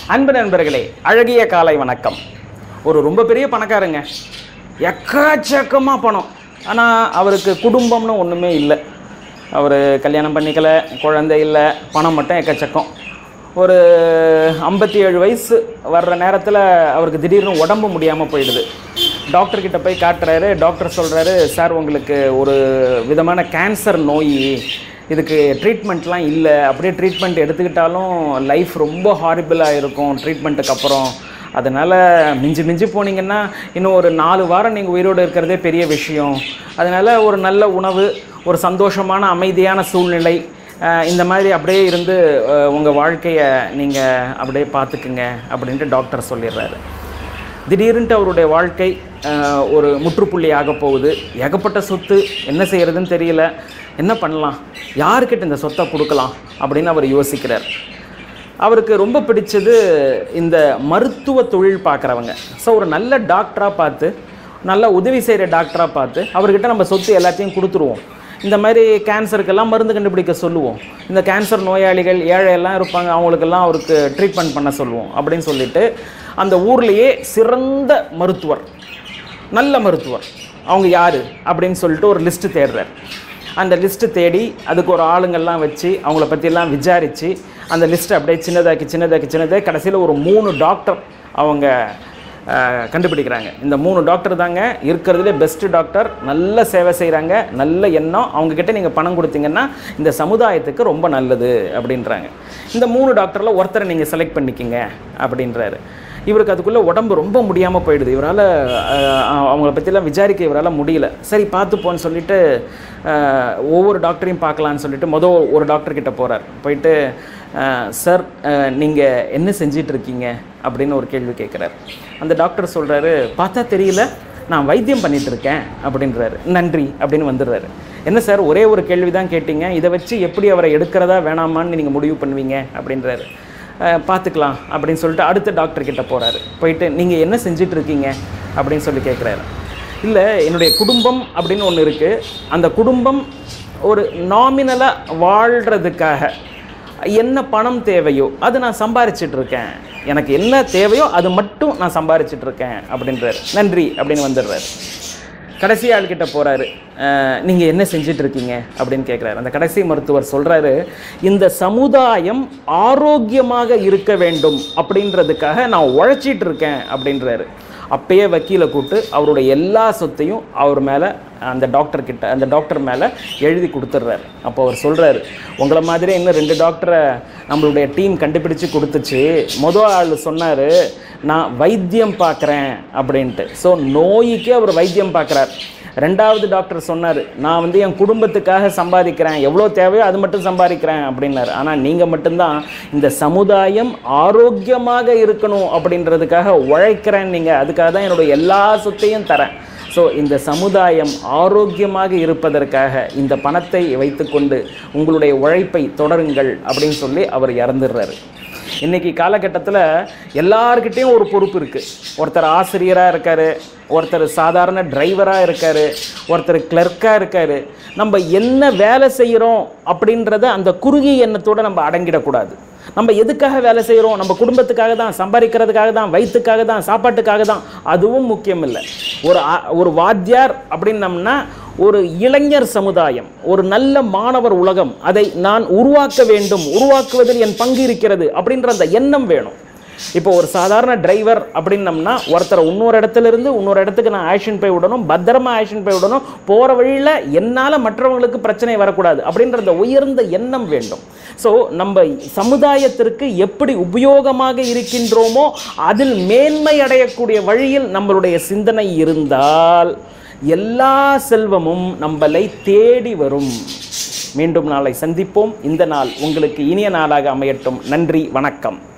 அன்பு நண்பர்களே அழகிய காலை வணக்கம் ஒரு ரொம்ப பெரிய பணக்காரங்க எக்கச்சக்கமாக பணம் ஆனால் அவருக்கு குடும்பம்னு ஒன்றுமே இல்லை அவர் கல்யாணம் பண்ணிக்கல குழந்தை இல்லை பணம் மட்டும் எக்கச்சக்கம் ஒரு ஐம்பத்தி ஏழு வயசு வர்ற நேரத்தில் அவருக்கு திடீர்னு உடம்பு முடியாமல் போயிடுது டாக்டர் கிட்ட போய் காட்டுறாரு டாக்டர் சொல்கிறாரு சார் உங்களுக்கு ஒரு விதமான கேன்சர் நோய் இதுக்கு ட்ரீட்மெண்ட்லாம் இல்லை அப்படியே ட்ரீட்மெண்ட் எடுத்துக்கிட்டாலும் லைஃப் ரொம்ப ஹாரிபிளாக இருக்கும் ட்ரீட்மெண்ட்டுக்கு அப்புறம் அதனால் மிஞ்சி மிஞ்சி போனீங்கன்னா இன்னும் ஒரு நாலு வாரம் நீங்கள் உயிரோடு இருக்கிறதே பெரிய விஷயம் அதனால் ஒரு நல்ல உணவு ஒரு சந்தோஷமான அமைதியான சூழ்நிலை அஹ், இந்த மாதிரி அப்படியே இருந்து உங்கள் வாழ்க்கையை நீங்கள் அப்படியே பார்த்துக்குங்க அப்படின்ட்டு டாக்டர் சொல்லிடுறாரு திடீர்னுட்டு அவருடைய வாழ்க்கை அஹ், ஒரு முற்றுப்புள்ளி ஆக போகுது ஏகப்பட்ட சொத்து என்ன செய்யறதுன்னு தெரியல என்ன பண்ணலாம் யாருக்கிட்ட இந்த சொத்தை கொடுக்கலாம் அப்படின்னு அவர் யோசிக்கிறார் அவருக்கு ரொம்ப பிடிச்சது இந்த மருத்துவ தொழில் பார்க்குறவங்க ஸோ ஒரு நல்ல டாக்டராக பார்த்து நல்ல உதவி செய்கிற டாக்டராக பார்த்து அவர்கிட்ட நம்ம சொத்து எல்லாத்தையும் கொடுத்துருவோம் இந்த மாதிரி கேன்சருக்கெல்லாம் மருந்து கண்டுபிடிக்க சொல்லுவோம் இந்த கேன்சர் நோயாளிகள் ஏழையெல்லாம் இருப்பாங்க அவங்களுக்கெல்லாம் அவருக்கு ட்ரீட்மெண்ட் பண்ண சொல்லுவோம் அப்படின்னு சொல்லிட்டு அந்த ஊர்லேயே சிறந்த மருத்துவர் நல்ல மருத்துவர் அவங்க யார் அப்படின்னு சொல்லிட்டு ஒரு லிஸ்ட்டு தேடுறார் அந்த லிஸ்ட்டு தேடி அதுக்கு ஒரு ஆளுங்கள்லாம் வச்சு அவங்கள பற்றியெல்லாம் விசாரித்து அந்த லிஸ்ட்டை அப்படியே சின்னதாக்கி சின்னதாக்கி சின்னதாக்கி கடைசியில் ஒரு மூணு டாக்டர் அவங்க அஹ், கண்டுபிடிக்கிறாங்க இந்த மூணு டாக்டர் தாங்க இருக்கிறதுலே பெஸ்ட்டு டாக்டர் நல்ல சேவை செய்கிறாங்க நல்ல எண்ணம் அவங்கக்கிட்ட நீங்கள் பணம் கொடுத்தீங்கன்னா இந்த சமுதாயத்துக்கு ரொம்ப நல்லது அப்படின்றாங்க இந்த மூணு டாக்டரில் ஒருத்தரை நீங்கள் செலக்ட் பண்ணிக்கிங்க அப்படின்றாரு இவருக்கு அதுக்குள்ளே உடம்பு ரொம்ப முடியாமல் போயிடுது இவரால் அவங்கள பற்றிலாம் விசாரிக்க இவரால் முடியல சரி பார்த்துப்போன்னு சொல்லிட்டு அஹ், ஒவ்வொரு டாக்டரையும் பார்க்கலான்னு சொல்லிட்டு மொதல் ஒரு டாக்டர் கிட்ட போகிறார் போயிட்டு சார் நீங்கள் என்ன செஞ்சிட்டு இருக்கீங்க அப்படின்னு ஒரு கேள்வி கேட்குறாரு அந்த டாக்டர் சொல்கிறாரு பார்த்தா தெரியல நான் வைத்தியம் பண்ணிட்டு இருக்கேன் அப்படின்றாரு நன்றி அப்படின்னு வந்துடுறாரு என்ன சார் ஒரே ஒரு கேள்வி தான் கேட்டீங்க இதை வச்சு எப்படி அவரை எடுக்கிறதா வேணாமான்னு நீங்கள் முடிவு பண்ணுவீங்க அப்படின்றாரு அஹ், பார்த்துக்கலாம் அப்படின்னு சொல்லிட்டு அடுத்த டாக்டர் கிட்ட போகிறாரு போயிட்டு நீங்கள் என்ன செஞ்சிட்டு இருக்கீங்க அப்படின்னு சொல்லி கேட்குறாரு இல்லை என்னுடைய குடும்பம் அப்படின்னு ஒன்று இருக்குது அந்த குடும்பம் ஒரு நாமினலாக வாழ்கிறதுக்காக என்ன பணம் தேவையோ அது நான் சம்பாரிச்சிட்டு இருக்கேன் எனக்கு என்ன தேவையோ அது மட்டும் நான் சம்பாரிச்சிட்டு இருக்கேன் அப்படின்றாரு நன்றி அப்படின்னு வந்துடுறாரு கடைசி ஆள்கிட்ட போகிறாரு நீங்கள் என்ன செஞ்சிட்டு இருக்கீங்க அப்படின்னு கேட்குறாரு அந்த கடைசி மருத்துவர் சொல்கிறாரு இந்த சமுதாயம் ஆரோக்கியமாக இருக்க வேண்டும் அப்படின்றதுக்காக நான் உழைச்சிட்டு இருக்கேன் அப்படின்றாரு அப்பயே வக்கீலை கூப்பிட்டு அவருடைய எல்லா சொத்தையும் அவர் மேலே அந்த டாக்டர் கிட்ட அந்த டாக்டர் மேலே எழுதி கொடுத்துட்றாரு அப்போ அவர் சொல்கிறாரு உங்களை மாதிரியே இன்னும் ரெண்டு டாக்டரை நம்மளுடைய டீம் கண்டுபிடிச்சு கொடுத்துச்சு மொதல் ஆள் சொன்னார் நான் வைத்தியம் பார்க்குறேன் அப்படின்ட்டு ஸோ நோய்க்கே அவர் வைத்தியம் பார்க்குறார் ரெண்டாவது டாக்டர் சொன்னார் நான் வந்து என் குடும்பத்துக்காக சம்பாதிக்கிறேன் எவ்வளோ தேவையோ அது மட்டும் சம்பாதிக்கிறேன் அப்படின்னாரு ஆனால் நீங்கள் மட்டும்தான் இந்த சமுதாயம் ஆரோக்கியமாக இருக்கணும் அப்படின்றதுக்காக உழைக்கிறேன் நீங்கள் அதுக்காக தான் என்னோட எல்லா சொத்தையும் தரேன் ஸோ இந்த சமுதாயம் ஆரோக்கியமாக இருப்பதற்காக இந்த பணத்தை வைத்துக்கொண்டு உங்களுடைய உழைப்பை தொடருங்கள் அப்படின்னு சொல்லி அவர் இறந்துடுறாரு இன்னைக்கு காலகட்டத்தில் எல்லார்கிட்டேயும் ஒரு பொறுப்பு இருக்குது ஒருத்தர் ஆசிரியராக இருக்கார் ஒருத்தர் சாதாரண டிரைவராக இருக்கார் ஒருத்தர் கிளர்க்காக இருக்கார் நம்ம என்ன வேலை செய்கிறோம் அப்படின்றத அந்த குறுகிய எண்ணத்தோடு நம்ம அடங்கிடக்கூடாது நம்ம எதுக்காக வேலை செய்கிறோம் நம்ம குடும்பத்துக்காக தான் சம்பாதிக்கிறதுக்காக தான் வயிற்றுக்காக தான் சாப்பாட்டுக்காக தான் அதுவும் முக்கியம் இல்லை ஒரு ஆ- ஒரு வாத்தியார் அப்படின்னம்னா ஒரு இளைஞர் சமுதாயம் ஒரு நல்ல மாணவர் உலகம் அதை நான் உருவாக்க வேண்டும் உருவாக்குவதில் என் பங்கு இருக்கிறது அப்படின்ற அந்த எண்ணம் வேணும் இப்போ ஒரு சாதாரண டிரைவர் அப்படின்னம்னா ஒருத்தரை இன்னொரு இடத்துல இருந்து இன்னொரு இடத்துக்கு நான் ஆக்ஷன் போய் விடணும் பத்திரமா ஆக்ஷன் போய் விடணும் போகிற வழியில் என்னால் மற்றவங்களுக்கு பிரச்சனை வரக்கூடாது அப்படின்ற அந்த உயர்ந்த எண்ணம் வேண்டும் ஸோ நம்ம சமுதாயத்திற்கு எப்படி உபயோகமாக இருக்கின்றோமோ அதில் மேன்மை அடையக்கூடிய வழியில் நம்மளுடைய சிந்தனை இருந்தால் எல்லா செல்வமும் நம்மளை தேடி வரும் மீண்டும் நாளை சந்திப்போம் இந்த நாள் உங்களுக்கு இனிய நாளாக அமையட்டும் நன்றி வணக்கம்